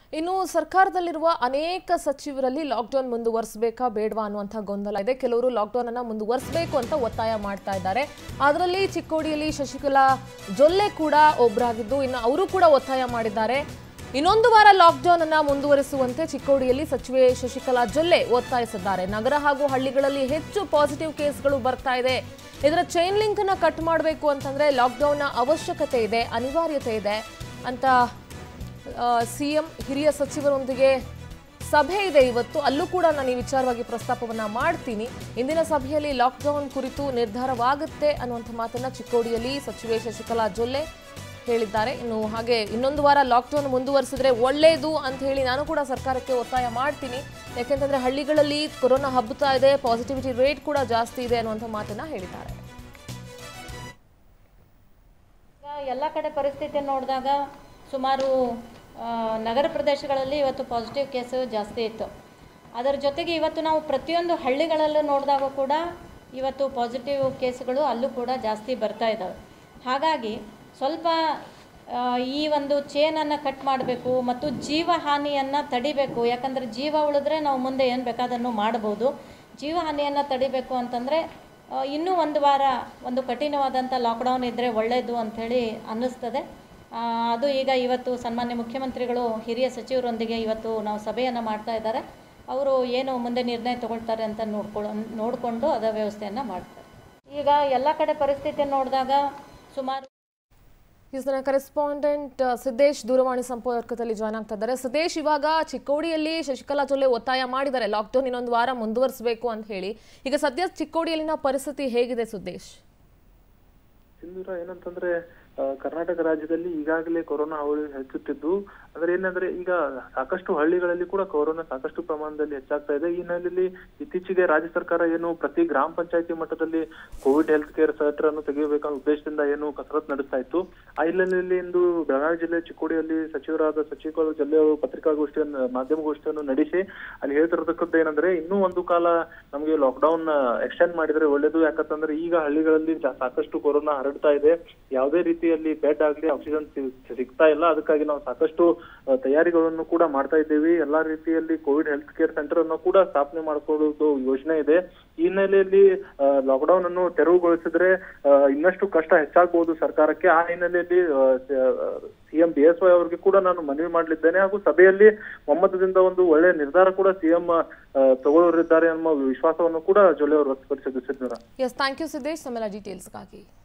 ಇನ್ನು ಸರ್ಕಾರದಲ್ಲಿರುವ ಅನೇಕ ಸಚಿವರಲ್ಲಿ ಲಾಕ್ಡೌನ್ ಮುಂದುವರಿಸಬೇಕಾ ಬೇಡವಾ ಅನ್ನುವಂಥ ಗೊಂದಲ ಇದೆ ಕೆಲವರು ಲಾಕ್ಡೌನ್ ಅನ್ನ ಮುಂದುವರಿಸಬೇಕು ಅಂತ ಒತ್ತಾಯ ಮಾಡ್ತಾ ಇದ್ದಾರೆ ಅದರಲ್ಲಿ ಚಿಕ್ಕೋಡಿಯಲ್ಲಿ ಶಶಿಕಲಾ ಜೊಲ್ಲೆ ಕೂಡ ಒಬ್ಬರಾಗಿದ್ದು ಇನ್ನು ಅವರು ಕೂಡ ಒತ್ತಾಯ ಮಾಡಿದ್ದಾರೆ ಇನ್ನೊಂದು ವಾರ ಲಾಕ್ಡೌನ್ ಅನ್ನ ಮುಂದುವರಿಸುವಂತೆ ಚಿಕ್ಕೋಡಿಯಲ್ಲಿ ಸಚಿವೆ ಶಶಿಕಲಾ ಜೊಲ್ಲೆ ಒತ್ತಾಯಿಸಿದ್ದಾರೆ ನಗರ ಹಾಗೂ ಹಳ್ಳಿಗಳಲ್ಲಿ ಹೆಚ್ಚು ಪಾಸಿಟಿವ್ ಕೇಸ್ಗಳು ಬರ್ತಾ ಇದೆ ಇದರ ಚೈನ್ ಲಿಂಕ್ ಅನ್ನ ಕಟ್ ಮಾಡಬೇಕು ಅಂತಂದ್ರೆ ಲಾಕ್ಡೌನ್ನ ಅವಶ್ಯಕತೆ ಇದೆ ಅನಿವಾರ್ಯತೆ ಇದೆ ಅಂತ ಸಿಎಂ ಹಿರಿಯ ಸಚಿವರೊಂದಿಗೆ ಸಭೆ ಇದೆ ಇವತ್ತು ಅಲ್ಲೂ ಕೂಡ ನಾನು ಈ ವಿಚಾರವಾಗಿ ಪ್ರಸ್ತಾಪವನ್ನ ಮಾಡ್ತೀನಿ ಇಂದಿನ ಸಭೆಯಲ್ಲಿ ಲಾಕ್ಡೌನ್ ಕುರಿತು ನಿರ್ಧಾರವಾಗುತ್ತೆ ಅನ್ನುವಂಥ ಮಾತನ್ನ ಚಿಕ್ಕೋಡಿಯಲ್ಲಿ ಸಚಿವೆ ಶಶಿಕಲಾ ಜೊಲ್ಲೆ ಹೇಳಿದ್ದಾರೆ ಇನ್ನು ಹಾಗೆ ಇನ್ನೊಂದು ವಾರ ಲಾಕ್ಡೌನ್ ಮುಂದುವರಿಸಿದ್ರೆ ಒಳ್ಳೆಯದು ಅಂತ ಹೇಳಿ ನಾನು ಕೂಡ ಸರ್ಕಾರಕ್ಕೆ ಒತ್ತಾಯ ಮಾಡ್ತೀನಿ ಯಾಕೆಂತಂದ್ರೆ ಹಳ್ಳಿಗಳಲ್ಲಿ ಕೊರೋನಾ ಹಬ್ಬುತ್ತಾ ಇದೆ ಪಾಸಿಟಿವಿಟಿ ರೇಟ್ ಕೂಡ ಜಾಸ್ತಿ ಇದೆ ಅನ್ನುವಂಥ ಮಾತನ್ನ ಹೇಳಿದ್ದಾರೆ ಈಗ ಎಲ್ಲ ಕಡೆ ಪರಿಸ್ಥಿತಿ ನೋಡಿದಾಗ ಸುಮಾರು ಆ, ನಗರ ಪ್ರದೇಶಗಳಲ್ಲಿ ಇವತ್ತು ಪಾಸಿಟಿವ್ ಕೇಸು ಜಾಸ್ತಿ ಇತ್ತು ಅದರ ಜೊತೆಗೆ ಇವತ್ತು ನಾವು ಪ್ರತಿಯೊಂದು ಹಳ್ಳಿಗಳಲ್ಲೂ ನೋಡಿದಾಗ ಕೂಡ ಇವತ್ತು ಪಾಸಿಟಿವ್ ಕೇಸುಗಳು ಅಲ್ಲೂ ಕೂಡ ಜಾಸ್ತಿ ಬರ್ತಾ ಇದ್ದಾವೆ ಹಾಗಾಗಿ ಸ್ವಲ್ಪ ಆ, ಈ ಒಂದು ಚೇನನ್ನು ಕಟ್ ಮಾಡಬೇಕು ಮತ್ತು ಜೀವ ಹಾನಿಯನ್ನು ತಡಿಬೇಕು ಯಾಕಂದರೆ ಜೀವ ಉಳಿದ್ರೆ ನಾವು ಮುಂದೆ ಏನು ಬೇಕಾದನ್ನು ಮಾಡ್ಬೋದು ಜೀವ ಹಾನಿಯನ್ನು ತಡಿಬೇಕು ಅಂತಂದರೆ ಆ, ಇನ್ನೂ ಒಂದು ವಾರ ಒಂದು ಕಠಿಣವಾದಂಥ ಲಾಕ್ಡೌನ್ ಇದ್ದರೆ ಒಳ್ಳೆಯದು ಅಂಥೇಳಿ ಅನ್ನಿಸ್ತದೆ ಆ, ಅದು ಈಗ ಇವತ್ತು ಸನ್ಮಾನ್ಯ ಮುಖ್ಯಮಂತ್ರಿಗಳು ಹಿರಿಯ ಸಚಿವರೊಂದಿಗೆ ಇವತ್ತು ನಾವು ಸಭೆಯನ್ನು ಮಾಡ್ತಾ ಇದ್ದಾರೆ ಅವರು ಏನು ಮುಂದೆ ನಿರ್ಣಯ ತಗೊಳ್ತಾರೆ ಅಂತ ನೋಡ್ಕೊಳ್ಳೋ ನೋಡಿಕೊಂಡು ಅದ ವ್ಯವಸ್ಥೆಯನ್ನು ಮಾಡ್ತಾರೆ ಈಗ ಎಲ್ಲ ಕಡೆ ಪರಿಸ್ಥಿತಿ ನೋಡಿದಾಗ ಸುಮಾರು ನನ್ನ ಕರೆಸ್ಪಾಂಡೆಂಟ್ ಸಿದ್ದೇಶ್ ದೂರವಾಣಿ ಸಂಪರ್ಕದಲ್ಲಿ ಜಾಯ್ನ್ ಆಗ್ತಾ ಇದ್ದಾರೆ ಸಿದ್ದೇಶ್ ಇವಾಗ ಚಿಕ್ಕೋಡಿಯಲ್ಲಿ ಶಶಿಕಲಾ ಜೊಲ್ಲೆ ಒತ್ತಾಯ ಮಾಡಿದ್ದಾರೆ ಲಾಕ್ಡೌನ್ ಇನ್ನೊಂದು ವಾರ ಮುಂದುವರಿಸಬೇಕು ಅಂತ ಹೇಳಿ ಈಗ ಸದ್ಯ ಚಿಕ್ಕೋಡಿಯಲ್ಲಿನ ಪರಿಸ್ಥಿತಿ ಹೇಗಿದೆ ಸುದ್ದೇಶ್ ಸಿಂಧೂರ ಏನಂತಂದ್ರೆ ಆ, ಕರ್ನಾಟಕ ರಾಜ್ಯದಲ್ಲಿ ಈಗಾಗಲೇ ಕೊರೋನಾ ಹಾವಳಿ ಹೆಚ್ಚುತ್ತಿದ್ದು ಅಂದ್ರೆ ಏನಂದ್ರೆ ಈಗ ಸಾಕಷ್ಟು ಹಳ್ಳಿಗಳಲ್ಲಿ ಕೂಡ ಕೊರೋನಾ ಸಾಕಷ್ಟು ಪ್ರಮಾಣದಲ್ಲಿ ಹೆಚ್ಚಾಗ್ತಾ ಇದೆ ಈ ಹಿನ್ನೆಲೆಯಲ್ಲಿ ಇತ್ತೀಚೆಗೆ ರಾಜ್ಯ ಸರ್ಕಾರ ಏನು ಪ್ರತಿ ಗ್ರಾಮ ಪಂಚಾಯತಿ ಮಟ್ಟದಲ್ಲಿ ಕೋವಿಡ್ ಹೆಲ್ತ್ ಕೇರ್ ಸೆಂಟರ್ ಅನ್ನು ತೆಗೆಯಬೇಕನ್ನೋ ಉದ್ದೇಶದಿಂದ ಏನು ಕಸರತ್ತು ನಡೆಸ್ತಾ ಇತ್ತು ಆ ಹಿನ್ನೆಲೆಯಲ್ಲಿ ಇಂದು ಬೆಳಗಾವಿ ಜಿಲ್ಲೆ ಚಿಕ್ಕೋಡಿಯಲ್ಲಿ ಸಚಿವರಾದ ಸಚಿವರು ಜಲ್ಲೆ ಅವರು ಪತ್ರಿಕಾಗೋಷ್ಠಿಯನ್ನು ಮಾಧ್ಯಮಗೋಷ್ಠಿಯನ್ನು ನಡೆಸಿ ಅಲ್ಲಿ ಹೇಳ್ತಿರತಕ್ಕದ್ದು ಏನಂದ್ರೆ ಇನ್ನೂ ಒಂದು ಕಾಲ ನಮಗೆ ಲಾಕ್ಡೌನ್ ಎಕ್ಸ್ಟೆಂಡ್ ಮಾಡಿದ್ರೆ ಒಳ್ಳೇದು ಯಾಕಂತಂದ್ರೆ ಈಗ ಹಳ್ಳಿಗಳಲ್ಲಿ ಜಾ- ಸಾಕಷ್ಟು ಕೊರೋನಾ ಹರಡ್ತಾ ಇದೆ ಯಾವುದೇ ರೀತಿಯಲ್ಲಿ ಬೆಡ್ ಆಗ್ಲಿ ಆಕ್ಸಿಜನ್ ಸಿಗ್ತಾ ಇಲ್ಲ ಅದಕ್ಕಾಗಿ ನಾವು ಸಾಕಷ್ಟು ಆ, ತಯಾರಿಗಳನ್ನು ಕೂಡ ಮಾಡ್ತಾ ಇದ್ದೀವಿ ಎಲ್ಲಾ ರೀತಿಯಲ್ಲಿ ಕೋವಿಡ್ ಹೆಲ್ತ್ ಕೇರ್ ಸೆಂಟರ್ ಅನ್ನು ಕೂಡ ಸ್ಥಾಪನೆ ಮಾಡ್ಕೊಳ್ಳೋದು ಯೋಜನೆ ಇದೆ ಈ ಹಿನ್ನೆಲೆಯಲ್ಲಿ ಲಾಕ್ಡೌನ್ ಅನ್ನು ತೆರವುಗೊಳಿಸಿದ್ರೆ ಆ, ಇನ್ನಷ್ಟು ಕಷ್ಟ ಹೆಚ್ಚಾಗಬಹುದು ಸರ್ಕಾರಕ್ಕೆ ಆ ಹಿನ್ನೆಲೆಯಲ್ಲಿ ಸಿಎಂ ಬಿ ಎಸ್ ವೈ ಅವರಿಗೆ ಕೂಡ ನಾನು ಮನವಿ ಮಾಡಲಿದ್ದೇನೆ ಹಾಗೂ ಸಭೆಯಲ್ಲಿ ಒಮ್ಮತದಿಂದ ಒಂದು ಒಳ್ಳೆಯ ನಿರ್ಧಾರ ಕೂಡ ಸಿಎಂ ತಗೊಳ್ಳೋರಿದ್ದಾರೆ ಅನ್ನೋ ವಿಶ್ವಾಸವನ್ನು ಕೂಡ ಜೊಲ್ಲೆ ಅವರು ವ್ಯಕ್ತಪಡಿಸಿದ್ದು ಸಿದ್ದರ ಎಸ್ ಥ್ಯಾಂಕ್ ಯು ಸಿದ್ದೇಶ್ ತಮ್ಮೆಲ್ಲ ಡೀಟೇಲ್ಸ್ಗಾಗಿ